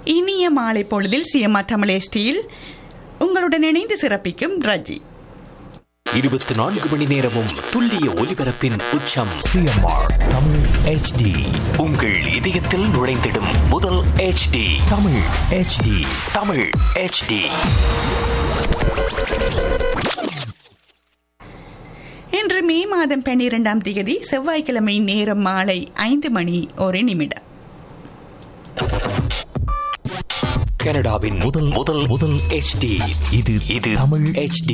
இனிய மாலை பொழுதில் சிஎம்ஆர் தமிழே ஸ்டீல் உங்களுடன் இணைந்து சிறப்பிக்கும் ரஜி இருபத்தி நான்கு மணி நேரமும் துல்லிய ஒலிபரப்பின் உச்சம் சிஎம்ஆர் தமிழ் ஹெச்டி உங்கள் இதயத்தில் நுழைந்திடும் முதல் HD Tamil HD Tamil HD இன்று மே மாதம் பன்னிரெண்டாம் தேதி செவ்வாய்க்கிழமை நேரம் மாலை ஐந்து மணி ஒரு நிமிடம் கனடாவின் முதல் முதல் முதல் HD இது இது தமிழ் HD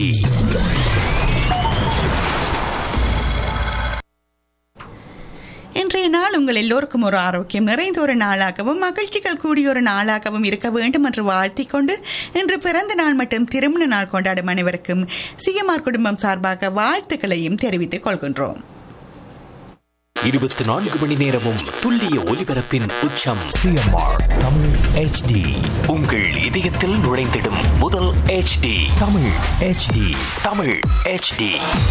இன்றைய நாள் உங்கள் எல்லோருக்கும் ஒரு ஆரோக்கியம் நிறைந்த ஒரு நாளாகவும் மகிழ்ச்சிகள் கூடிய ஒரு நாளாகவும் இருக்க வேண்டும் என்று வாழ்த்திக் கொண்டு இன்று பிறந்த நாள் மற்றும் திருமண நாள் கொண்டாடும் அனைவருக்கும் சிஎம்ஆர் குடும்பம் சார்பாக வாழ்த்துக்களையும் தெரிவித்துக் கொள்கின்றோம் இருபத்தி நான்கு மணி நேரமும் துல்லிய ஒலிபரப்பின் உச்சம் சிஎம்ஆர் தமிழ் ஹெச்டி உங்கள் இதயத்தில் நுழைந்திடும் முதல் HD Tamil HD Tamil HD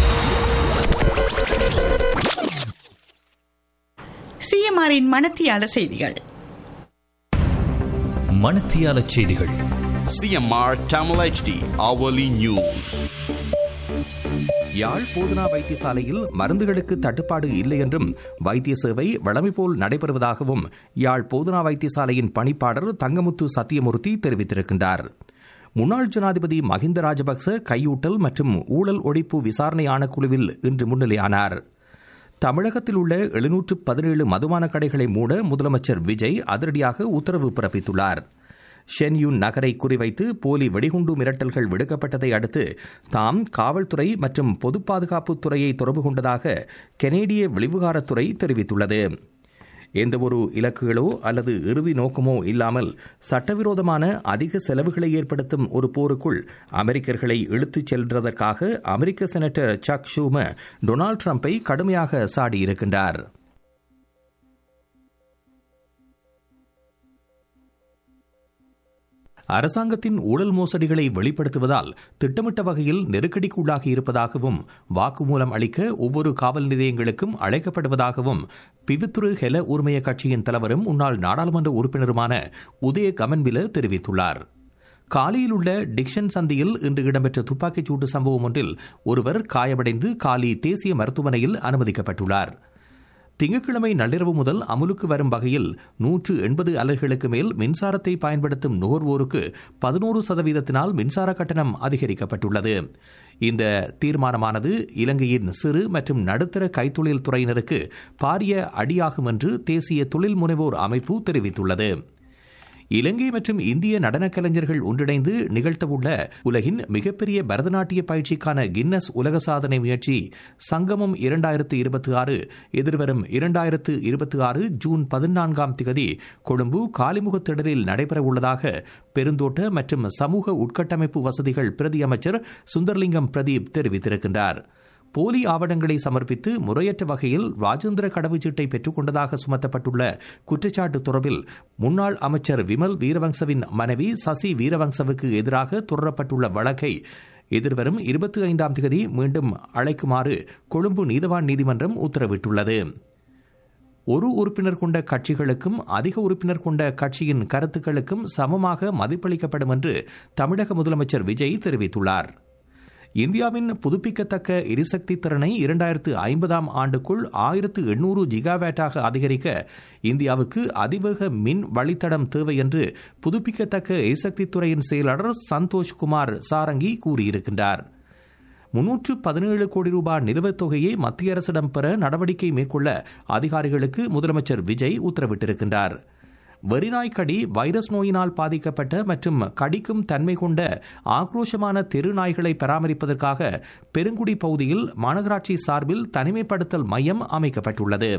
சிஎம்ஆரின் மனத்தியால செய்திகள் மணத்தியால செய்திகள் CMR Tamil HD hourly news. யாழ் போதனா வைத்தியசாலையில் மருந்துகளுக்கு தட்டுப்பாடு இல்லை என்றும் வைத்திய சேவை வழமை போல் நடைபெறுவதாகவும் யாழ் போதனா வைத்தியசாலையின் பணிப்பாளர் தங்கமுத்து சத்தியமூர்த்தி தெரிவித்திருக்கின்றார் முன்னாள் ஜனாதிபதி மஹிந்த ராஜபக்ச கையூட்டல் மற்றும் ஊழல் ஒழிப்பு விசாரணை ஆணைக்குழுவில் இன்று முன்னிலையானார் தமிழகத்தில் உள்ள எழுநூற்று பதினேழு மதுபான கடைகளை மூட முதலமைச்சர் விஜய் அதிரடியாக உத்தரவு பிறப்பித்துள்ளார் ஷென்யூன் நகரை குறிவைத்து போலி வெடிகுண்டு மிரட்டல்கள் விடுக்கப்பட்டதை அடுத்து தாம் காவல்துறை மற்றும் பொது பாதுகாப்பு துறையை தொடர்பு கொண்டதாக கெனேடிய வெளிவிகாரத்துறை தெரிவித்துள்ளது எந்தவொரு இலக்குகளோ அல்லது இறுதி நோக்கமோ இல்லாமல் சட்டவிரோதமான அதிக செலவுகளை ஏற்படுத்தும் ஒரு போருக்குள் அமெரிக்கர்களை இழுத்துச் செல்வதற்காக அமெரிக்க செனட்டர் சக் ஷூமர் டொனால்ட் ட்ரம்பை கடுமையாக சாடியிருக்கின்றார் அரசாங்கத்தின் ஊழல் மோசடிகளை வெளிப்படுத்துவதால் திட்டமிட்ட வகையில் நெருக்கடிக்கு உள்ளாகி இருப்பதாகவும் வாக்குமூலம் அளிக்க ஒவ்வொரு காவல் நிலையங்களுக்கும் அழைக்கப்படுவதாகவும் பிவித்துரு ஹெல உரிமைய கட்சியின் தலைவரும் முன்னாள் நாடாளுமன்ற உறுப்பினருமான உதய கமன்பில தெரிவித்துள்ளார் காலியில் உள்ள டிக்ஷன் சந்தியில் இன்று இடம்பெற்ற துப்பாக்கிச் சூட்டு சம்பவம் ஒன்றில் ஒருவர் காயமடைந்து காலி தேசிய மருத்துவமனையில் அனுமதிக்கப்பட்டுள்ளார் திங்கட்கிழமை நள்ளிரவு முதல் அமுலுக்கு வரும் வகையில் நூற்று எண்பது அலகுகளுக்கு மேல் மின்சாரத்தை பயன்படுத்தும் நுகர்வோருக்கு பதினோரு சதவீதத்தினால் மின்சார கட்டணம் அதிகரிக்கப்பட்டுள்ளது இந்த தீர்மானமானது இலங்கையின் சிறு மற்றும் நடுத்தர கைத்தொழில் துறையினருக்கு பாரிய அடியாகும் என்று தேசிய தொழில் முனைவோர் அமைப்பு தெரிவித்துள்ளது இலங்கை மற்றும் இந்திய நடனக் கலைஞர்கள் ஒன்றிணைந்து நிகழ்த்தவுள்ள உலகின் மிகப்பெரிய பரதநாட்டிய பயிற்சிக்கான கின்னஸ் உலக சாதனை முயற்சி சங்கமம் இரண்டாயிரத்து இருபத்தி ஆறு எதிர்வரும் இரண்டாயிரத்து இருபத்தி ஆறு ஜூன் பதினான்காம் திகதி கொழும்பு காலிமுகத் திடலில் நடைபெறவுள்ளதாக பெருந்தோட்ட மற்றும் சமூக உட்கட்டமைப்பு வசதிகள் பிரதி அமைச்சர் சுந்தர்லிங்கம் பிரதீப் தெரிவித்திருக்கின்றார் போலி ஆவணங்களை சமர்ப்பித்து முறையற்ற வகையில் ராஜேந்திர கடவுச்சீட்டை பெற்றுக் கொண்டதாக சுமத்தப்பட்டுள்ள குற்றச்சாட்டு தொடர்பில் முன்னாள் அமைச்சர் விமல் வீரவங்சவின் மனைவி சசி வீரவங்சவுக்கு எதிராக தொடரப்பட்டுள்ள வழக்கை எதிர்வரும் இருபத்தி ஐந்தாம் தேதி மீண்டும் அழைக்குமாறு கொழும்பு நீதவான் நீதிமன்றம் உத்தரவிட்டுள்ளது ஒரு உறுப்பினர் கொண்ட கட்சிகளுக்கும் அதிக உறுப்பினர் கொண்ட கட்சியின் கருத்துக்களுக்கும் சமமாக மதிப்பளிக்கப்படும் என்று தமிழக முதலமைச்சர் விஜய் தெரிவித்துள்ளார் இந்தியாவின் புதுப்பிக்கத்தக்க எரிசக்தி திறனை இரண்டாயிரத்து ஐம்பதாம் ஆண்டுக்குள் ஆயிரத்து எண்ணூறு ஜிகாவேட்டாக அதிகரிக்க இந்தியாவுக்கு அதிவேக மின் வழித்தடம் தேவை என்று புதுப்பிக்கத்தக்க எரிசக்தி துறையின் செயலாளர் சந்தோஷ் குமார் சாரங்கி கூறியிருக்கின்றார் முன்னூற்று பதினேழு கோடி ரூபாய் நிலுவைத் தொகையை மத்திய அரசிடம் பெற நடவடிக்கை மேற்கொள்ள அதிகாரிகளுக்கு முதலமைச்சர் விஜய் உத்தரவிட்டிருக்கின்றார் வெறிநாய் கடி வைரஸ் நோயினால் பாதிக்கப்பட்ட மற்றும் கடிக்கும் தன்மை கொண்ட ஆக்ரோஷமான தெரு நாய்களை பராமரிப்பதற்காக பெருங்குடி பகுதியில் மாநகராட்சி சார்பில் தனிமைப்படுத்தல் மையம் அமைக்கப்பட்டுள்ளது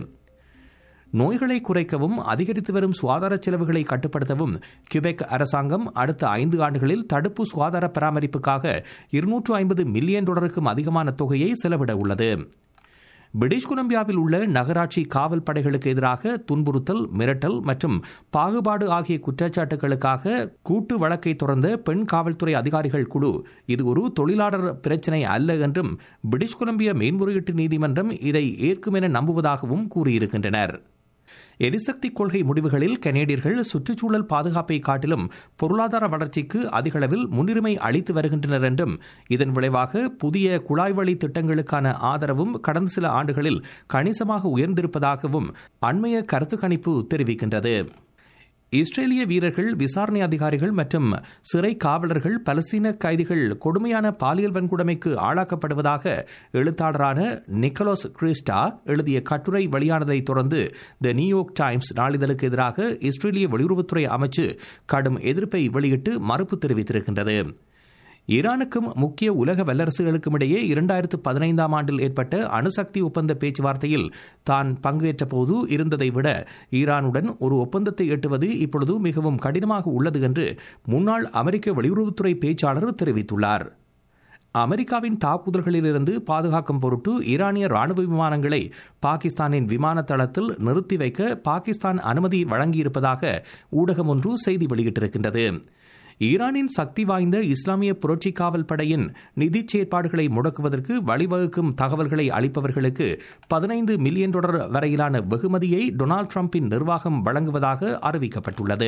நோய்களை குறைக்கவும் அதிகரித்து வரும் சுகாதார செலவுகளை கட்டுப்படுத்தவும் கியூபெக் அரசாங்கம் அடுத்த ஐந்து ஆண்டுகளில் தடுப்பு சுகாதார பராமரிப்புக்காக இருநூற்று ஐம்பது மில்லியன் டாலருக்கும் அதிகமான தொகையை செலவிட உள்ளது பிரிட்டிஷ் கொலம்பியாவில் உள்ள நகராட்சி காவல் படைகளுக்கு எதிராக துன்புறுத்தல் மிரட்டல் மற்றும் பாகுபாடு ஆகிய குற்றச்சாட்டுகளுக்காக கூட்டு வழக்கை தொடர்ந்த பெண் காவல்துறை அதிகாரிகள் குழு இது ஒரு தொழிலாளர் பிரச்சினை அல்ல என்றும் பிரிட்டிஷ் கொலம்பியா மேன்முறையீட்டு நீதிமன்றம் இதை ஏற்கும் என நம்புவதாகவும் கூறியிருக்கின்றனர் எரிசக்தி கொள்கை முடிவுகளில் கனேடியர்கள் சுற்றுச்சூழல் பாதுகாப்பை காட்டிலும் பொருளாதார வளர்ச்சிக்கு அதிகளவில் முன்னுரிமை அளித்து வருகின்றனர் என்றும் இதன் விளைவாக புதிய குழாய் வழி திட்டங்களுக்கான ஆதரவும் கடந்த சில ஆண்டுகளில் கணிசமாக உயர்ந்திருப்பதாகவும் அண்மைய கருத்து கணிப்பு தெரிவிக்கின்றது இஸ்ரேலிய வீரர்கள் விசாரணை அதிகாரிகள் மற்றும் சிறை காவலர்கள் பலஸ்தீன கைதிகள் கொடுமையான பாலியல் வன்கொடுமைக்கு ஆளாக்கப்படுவதாக எழுத்தாளரான நிக்கலோஸ் கிறிஸ்டா எழுதிய கட்டுரை வெளியானதை தொடர்ந்து த நியூயார்க் டைம்ஸ் நாளிதழுக்கு எதிராக இஸ்ரேலிய வெளியுறவுத்துறை அமைச்சு கடும் எதிர்ப்பை வெளியிட்டு மறுப்பு தெரிவித்திருக்கின்றது ஈரானுக்கும் முக்கிய உலக வல்லரசுகளுக்கும் இடையே இரண்டாயிரத்து பதினைந்தாம் ஆண்டில் ஏற்பட்ட அணுசக்தி ஒப்பந்த பேச்சுவார்த்தையில் தான் பங்கேற்ற போது இருந்ததை விட ஈரானுடன் ஒரு ஒப்பந்தத்தை எட்டுவது இப்பொழுது மிகவும் கடினமாக உள்ளது என்று முன்னாள் அமெரிக்க வெளியுறவுத்துறை பேச்சாளர் தெரிவித்துள்ளார் அமெரிக்காவின் தாக்குதல்களிலிருந்து பாதுகாக்கும் பொருட்டு ஈரானிய ராணுவ விமானங்களை பாகிஸ்தானின் விமான தளத்தில் நிறுத்தி வைக்க பாகிஸ்தான் அனுமதி வழங்கியிருப்பதாக ஊடகம் ஒன்று செய்தி வெளியிட்டிருக்கின்றது ஈரானின் சக்தி வாய்ந்த இஸ்லாமிய புரட்சி காவல் படையின் நிதி செயற்பாடுகளை முடக்குவதற்கு வழிவகுக்கும் தகவல்களை அளிப்பவர்களுக்கு பதினைந்து மில்லியன் டாலர் வரையிலான வெகுமதியை டொனால்டு டிரம்பின் நிர்வாகம் வழங்குவதாக அறிவிக்கப்பட்டுள்ளது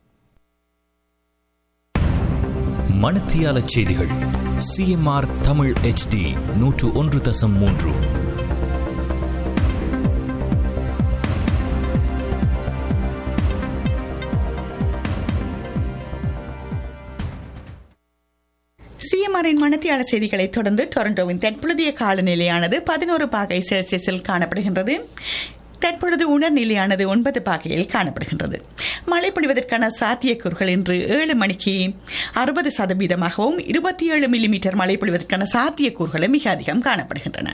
மணத்தியால செய்திகள் சிஎம்ஆர் தமிழ் ஹெச்டி நூற்று ஒன்று தசம் மூன்று சிஎம்ஆரின் மணத்தியாள செய்திகளை தொடர்ந்து டொரண்டோவின் தற்பொழுதைய காலநிலையானது பதினோரு பாகை செல்சியஸில் காணப்படுகின்றது தற்பொழுது உணர்நிலையானது ஒன்பது பாகையில் காணப்படுகின்றது மழை பொழிவதற்கான சாத்தியக்கூறுகள் இன்று ஏழு மணிக்கு அறுபது சதவீதமாகவும் இருபத்தி ஏழு மில்லிமீட்டர் மழை பொழிவதற்கான சாத்தியக்கூறுகளும் மிக அதிகம் காணப்படுகின்றன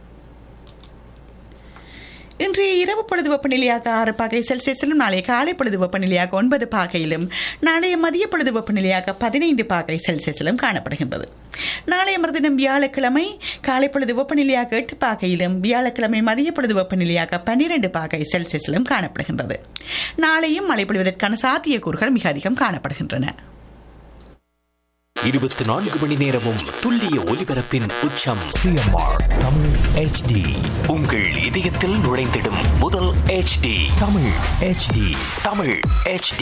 இன்றைய இரவு பொழுது வெப்பநிலையாக ஆறு பாகை செல்சியஸிலும் நாளைய காலை பொழுது வெப்பநிலையாக ஒன்பது பாகையிலும் நாளைய மதிய பொழுது வெப்பநிலையாக பதினைந்து பாகை செல்சியஸிலும் காணப்படுகின்றது நாளைய மறுதினம் வியாழக்கிழமை காலை பொழுது வெப்பநிலையாக எட்டு பாகையிலும் வியாழக்கிழமை மதிய பொழுது வெப்பநிலையாக பன்னிரண்டு பாகை செல்சியஸிலும் காணப்படுகின்றது நாளையும் மழை பொழிவதற்கான சாத்தியக்கூறுகள் மிக அதிகம் காணப்படுகின்றன இருபத்தி நான்கு மணி நேரமும் துல்லிய ஒலிபரப்பின் உச்சம் சிஎம்ஆர் தமிழ் ஹெச்டி உங்கள் இதயத்தில் நுழைந்திடும் முதல் HD Tamil HD Tamil HD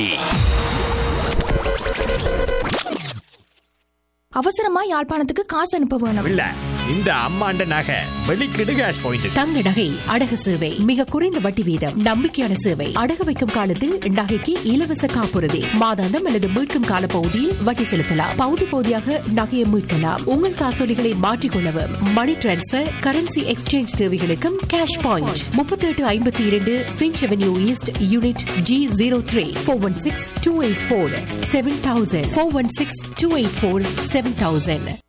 அவசரமா யாழ்ப்பாணத்துக்கு காசு அனுப்ப வேணும் இல்ல இந்த அம்மாண்ட நகை வெளிக்கிடு கேஷ் பாயிண்ட் தங்க நகை அடகு சேவை மிக குறைந்த வட்டி வீதம் நம்பிக்கையான சேவை அடகு வைக்கும் காலத்தில் நகைக்கு இலவச காப்புறுதி மாதாந்தம் அல்லது மீட்கும் கால பகுதியில் வட்டி செலுத்தலாம் பகுதி பகுதியாக நகையை மீட்கலாம் உங்கள் காசோலிகளை மாற்றிக்கொள்ளவும் மணி டிரான்ஸ்பர் கரன்சி எக்ஸ்சேஞ்ச் தேவைகளுக்கும் கேஷ் பாயிண்ட் முப்பத்தி எட்டு ஐம்பத்தி இரண்டு Finch Avenue East unit G zero three four one six two eight four seven thousand four one six two eight four seven thousand